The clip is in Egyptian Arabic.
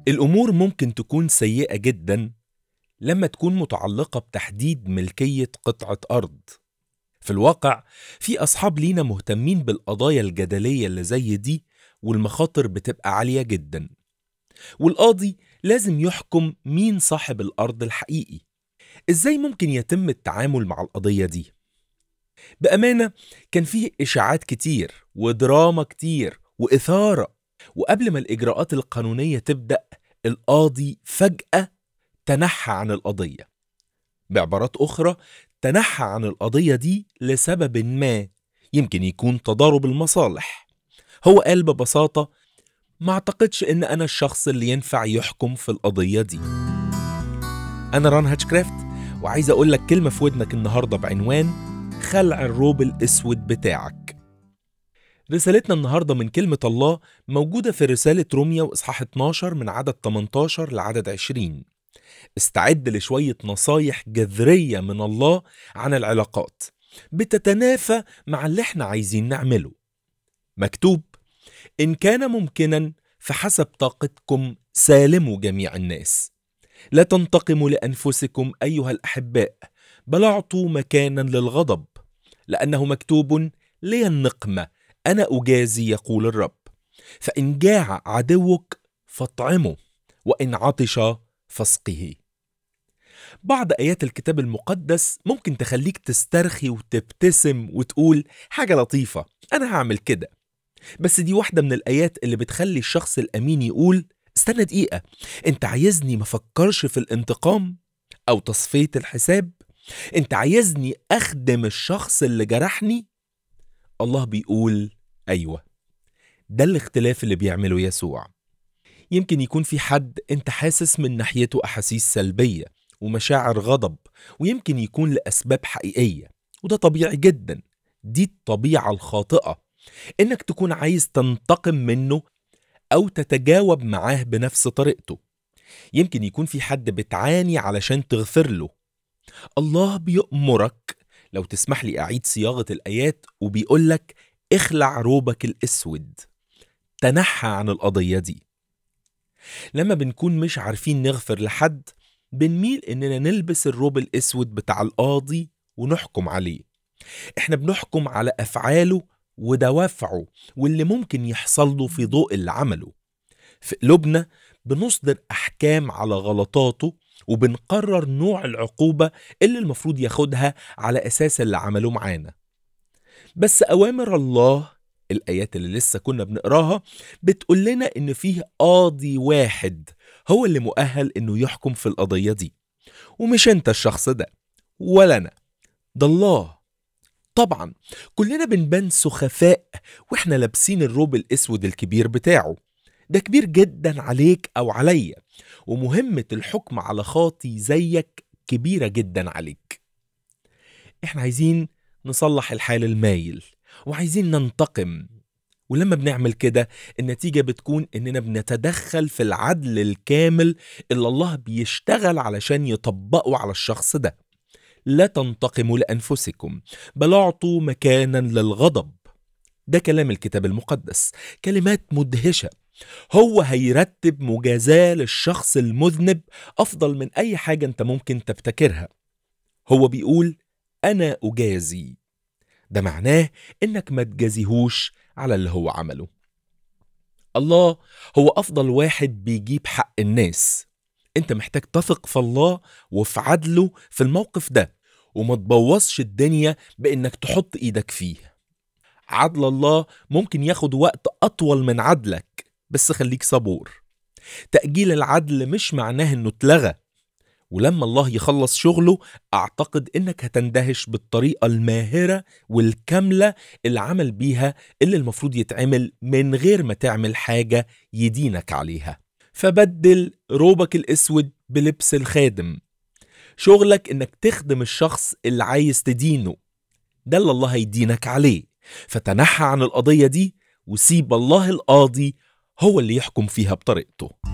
الأمور ممكن تكون سيئة جدا لما تكون متعلقة بتحديد ملكية قطعة أرض في الواقع في أصحاب لينا مهتمين بالقضايا الجدلية اللي زي دي والمخاطر بتبقى عالية جدا والقاضي لازم يحكم مين صاحب الأرض الحقيقي إزاي ممكن يتم التعامل مع القضية دي؟ بأمانة كان فيه إشاعات كتير ودراما كتير وإثارة وقبل ما الإجراءات القانونية تبدأ القاضي فجأة تنحى عن القضية بعبارات أخرى تنحى عن القضية دي لسبب ما يمكن يكون تضارب المصالح هو قال ببساطة ما اعتقدش ان انا الشخص اللي ينفع يحكم في القضية دي انا ران هاتشكرافت وعايز اقول لك كلمة في ودنك النهاردة بعنوان خلع الروب الاسود بتاعك رسالتنا النهاردة من كلمة الله موجودة في رسالة روميا وإصحاح 12 من عدد 18 لعدد 20 استعد لشوية نصايح جذرية من الله عن العلاقات بتتنافى مع اللي احنا عايزين نعمله مكتوب إن كان ممكنا فحسب طاقتكم سالموا جميع الناس لا تنتقموا لأنفسكم أيها الأحباء بل أعطوا مكانا للغضب لأنه مكتوب لي النقمة أنا أجازي يقول الرب فإن جاع عدوك فاطعمه وإن عطش فاسقه بعض آيات الكتاب المقدس ممكن تخليك تسترخي وتبتسم وتقول حاجة لطيفة أنا هعمل كده بس دي واحدة من الآيات اللي بتخلي الشخص الأمين يقول استنى دقيقة أنت عايزني مفكرش في الانتقام أو تصفية الحساب أنت عايزني أخدم الشخص اللي جرحني الله بيقول أيوة ده الاختلاف اللي بيعمله يسوع يمكن يكون في حد انت حاسس من ناحيته أحاسيس سلبية ومشاعر غضب ويمكن يكون لأسباب حقيقية وده طبيعي جدا دي الطبيعة الخاطئة انك تكون عايز تنتقم منه او تتجاوب معاه بنفس طريقته يمكن يكون في حد بتعاني علشان تغفر له الله بيأمرك لو تسمح لي أعيد صياغة الآيات وبيقولك اخلع روبك الأسود تنحى عن القضية دي لما بنكون مش عارفين نغفر لحد بنميل إننا نلبس الروب الأسود بتاع القاضي ونحكم عليه إحنا بنحكم على أفعاله ودوافعه واللي ممكن يحصل له في ضوء اللي عمله في قلوبنا بنصدر أحكام على غلطاته وبنقرر نوع العقوبة اللي المفروض ياخدها على أساس اللي عمله معانا بس أوامر الله الآيات اللي لسه كنا بنقراها بتقول لنا إن فيه قاضي واحد هو اللي مؤهل إنه يحكم في القضية دي ومش أنت الشخص ده ولا أنا ده الله طبعا كلنا بنبان سخفاء واحنا لابسين الروب الاسود الكبير بتاعه ده كبير جدا عليك او عليا ومهمة الحكم على خاطي زيك كبيرة جدا عليك احنا عايزين نصلح الحال المايل وعايزين ننتقم ولما بنعمل كده النتيجة بتكون إننا بنتدخل في العدل الكامل اللي الله بيشتغل علشان يطبقه على الشخص ده لا تنتقموا لأنفسكم بل أعطوا مكانا للغضب ده كلام الكتاب المقدس كلمات مدهشة هو هيرتب مجازاة للشخص المذنب أفضل من أي حاجة أنت ممكن تبتكرها هو بيقول أنا أجازي ده معناه إنك ما تجازيهوش على اللي هو عمله الله هو أفضل واحد بيجيب حق الناس انت محتاج تثق في الله وفي عدله في الموقف ده وما تبوظش الدنيا بانك تحط ايدك فيه عدل الله ممكن ياخد وقت اطول من عدلك بس خليك صبور تأجيل العدل مش معناه انه اتلغى ولما الله يخلص شغله اعتقد انك هتندهش بالطريقة الماهرة والكاملة اللي عمل بيها اللي المفروض يتعمل من غير ما تعمل حاجة يدينك عليها فبدل روبك الاسود بلبس الخادم شغلك انك تخدم الشخص اللي عايز تدينه ده اللي الله هيدينك عليه فتنحى عن القضية دي وسيب الله القاضي هو اللي يحكم فيها بطريقته